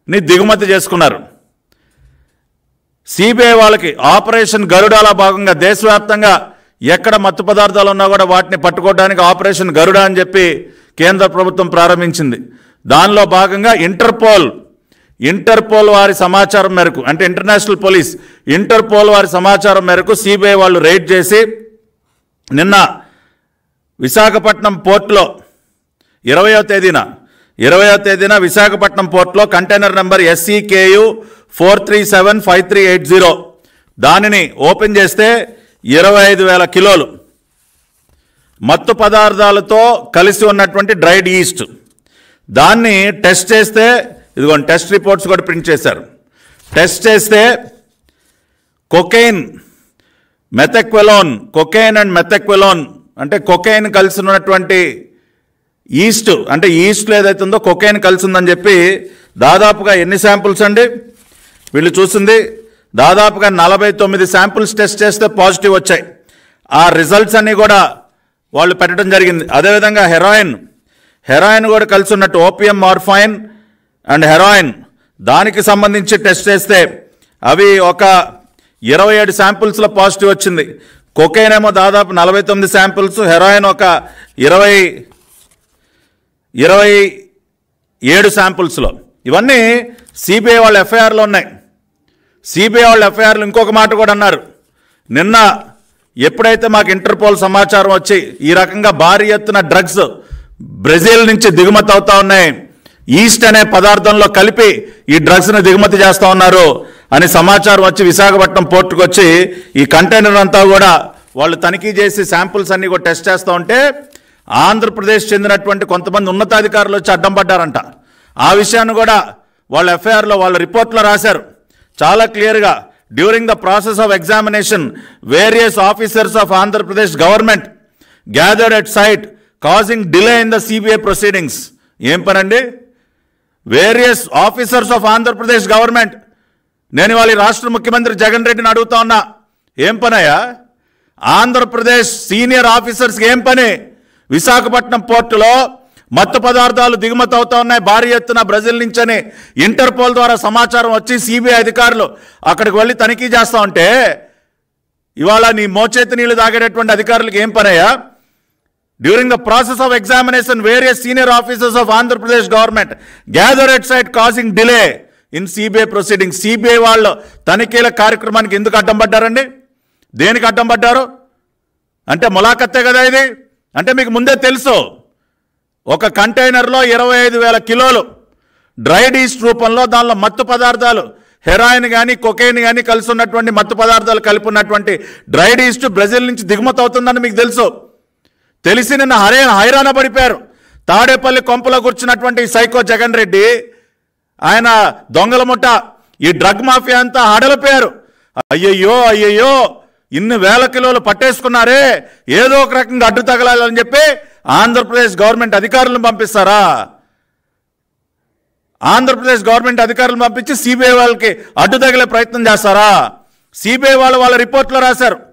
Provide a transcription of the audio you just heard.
ని దిగుమతి చేసుకున్నారు సిబిఐ వాళ్ళకి ఆపరేషన్ గరుడాల భాగంగా దేశవ్యాప్తంగా ఎక్కడ మత్తు పదార్థాలు ఉన్నా కూడా వాటిని పట్టుకోవడానికి ఆపరేషన్ గరుడ అని చెప్పి కేంద్ర ప్రభుత్వం ప్రారంభించింది దానిలో భాగంగా ఇంటర్పోల్ ఇంటర్పోల్ వారి సమాచారం మేరకు అంటే ఇంటర్నేషనల్ పోలీస్ ఇంటర్పోల్ వారి సమాచారం మేరకు సిబిఐ వాళ్ళు రైడ్ చేసి నిన్న విశాఖపట్నం పోర్ట్లో ఇరవయో తేదీన ఇరవయో తేదీన విశాఖపట్నం పోర్ట్లో container number SCKU four three seven five three eight zero దానిని ఓపెన్ చేస్తే ఇరవై ఐదు వేల కిలోలు మత్తు పదార్థాలతో కలిసి ఉన్నటువంటి డ్రైడ్ ఈస్ట్ దాన్ని టెస్ట్ చేస్తే ఇదిగోండి టెస్ట్ రిపోర్ట్స్ కూడా ప్రింట్ చేశారు టెస్ట్ చేస్తే cocaine methaqualone cocaine and methaqualone అంటే కొకెయిన్ కలిసి ఉన్నటువంటి ఈస్ట్ అంటే ఈస్ట్లో ఏదైతే ఉందో కొకెయిన్ కలిసి ఉందని చెప్పి దాదాపుగా ఎన్ని శాంపుల్స్ అండి వీళ్ళు చూసింది దాదాపుగా నలభై తొమ్మిది శాంపుల్స్ టెస్ట్ చేస్తే పాజిటివ్ వచ్చాయి ఆ రిజల్ట్స్ అన్నీ కూడా వాళ్ళు పెట్టడం జరిగింది అదేవిధంగా హెరాయిన్ హెరాయిన్ కూడా కలిసి ఉన్నట్టు ఓపియం మార్ఫైన్ అండ్ హెరాయిన్ దానికి సంబంధించి టెస్ట్ చేస్తే అవి ఒక ఇరవై ఏడు శాంపుల్స్లో పాజిటివ్ వచ్చింది కొకైన్ ఏమో దాదాపు నలభై తొమ్మిది శాంపుల్స్ హెరాయిన్ ఒక ఇరవై ఇరవై ఏడు శాంపుల్స్లో ఇవన్నీ సిబిఐ వాళ్ళ ఎఫ్ఐఆర్లో ఉన్నాయి సిబిఐ వాళ్ళ ఎఫ్ఐఆర్లు ఇంకొక మాట కూడా అన్నారు నిన్న ఎప్పుడైతే మాకు ఇంటర్పోల్ సమాచారం వచ్చి ఈ రకంగా భారీ ఎత్తున డ్రగ్స్ బ్రెజిల్ నుంచి దిగుమతి అవుతా ఉన్నాయి ఈస్ట్ అనే పదార్థంలో కలిపి ఈ డ్రగ్స్ని దిగుమతి చేస్తా ఉన్నారు అని సమాచారం వచ్చి విశాఖపట్నం పోర్టుకు వచ్చి ఈ కంటైనర్ అంతా కూడా వాళ్ళు తనిఖీ చేసి శాంపుల్స్ అన్ని కూడా టెస్ట్ చేస్తూ ఉంటే ఆంధ్రప్రదేశ్ చెందినటువంటి కొంతమంది ఉన్నతాధికారులు వచ్చి అడ్డం పడ్డారంట ఆ విషయాన్ని కూడా వాళ్ళ ఎఫ్ఐఆర్లో వాళ్ళ రిపోర్ట్లో రాశారు చాలా క్లియర్గా during the process of examination various officers of Andhra Pradesh government gathered at site causing delay in the CBI proceedings ఏం పనండి various officers of Andhra Pradesh government నేను వాళ్ళ రాష్ట్ర ముఖ్యమంత్రి జగన్ రెడ్డిని అడుగుతా ఉన్నా ఏం పనయ్యా ఆంధ్రప్రదేశ్ సీనియర్ ఆఫీసర్స్కి ఏం పని విశాఖపట్నం పోర్టులో మత్తు పదార్థాలు దిగుమతి అవుతా ఉన్నాయి భారీ ఎత్తున బ్రెజిల్ నుంచని ఇంటర్పోల్ ద్వారా సమాచారం వచ్చి సిబిఐ అధికారులు అక్కడికి వెళ్ళి తనిఖీ చేస్తా ఉంటే ఇవాళ నీ మోచేతి నీళ్లు తాగేటటువంటి అధికారులకు ఏం పనయ్యా during the process of examination various senior officers of Andhra Pradesh government gather at site causing delay in CBI proceeding CBI వాళ్ళు తనిఖీల కార్యక్రమానికి ఎందుకు అడ్డం పడ్డారండి దేనికి అడ్డం పడ్డారు అంటే ములాఖత్తే కదా ఇది అంటే మీకు ముందే తెలుసు ఒక కంటైనర్లో ఇరవై ఐదు వేల కిలోలు డ్రైడ్ ఈస్ట్ రూపంలో దానిలో మత్తు పదార్థాలు హెరాయిన్ కానీ కొకైన్ కానీ కలిసి ఉన్నటువంటి మత్తు పదార్థాలు కలిపి ఉన్నటువంటి డ్రైడ్ ఈస్ట్ బ్రెజిల్ నుంచి దిగుమతి అవుతుందని మీకు తెలుసు తెలిసి నిన్న హరే హైరాణ పడిపోయారు తాడేపల్లి కొంపలో కూర్చున్నటువంటి ఈ సైకో జగన్ రెడ్డి ఆయన దొంగల ముఠ ఈ డ్రగ్ మాఫియా అంతా హడలిపోయారు అయ్యయ్యో అయ్యయ్యో ఇన్ని వేల కిలోలు పట్టేసుకున్నారే ఏదో ఒక రకంగా అడ్డు తగలాలని చెప్పి ఆంధ్రప్రదేశ్ గవర్నమెంట్ అధికారులను పంపిస్తారా ఆంధ్రప్రదేశ్ గవర్నమెంట్ అధికారులను పంపించి సిబిఐ వాళ్ళకి అడ్డు తగిలే ప్రయత్నం చేస్తారా సిబిఐ వాళ్ళు వాళ్ళ రిపోర్ట్లో రాశారు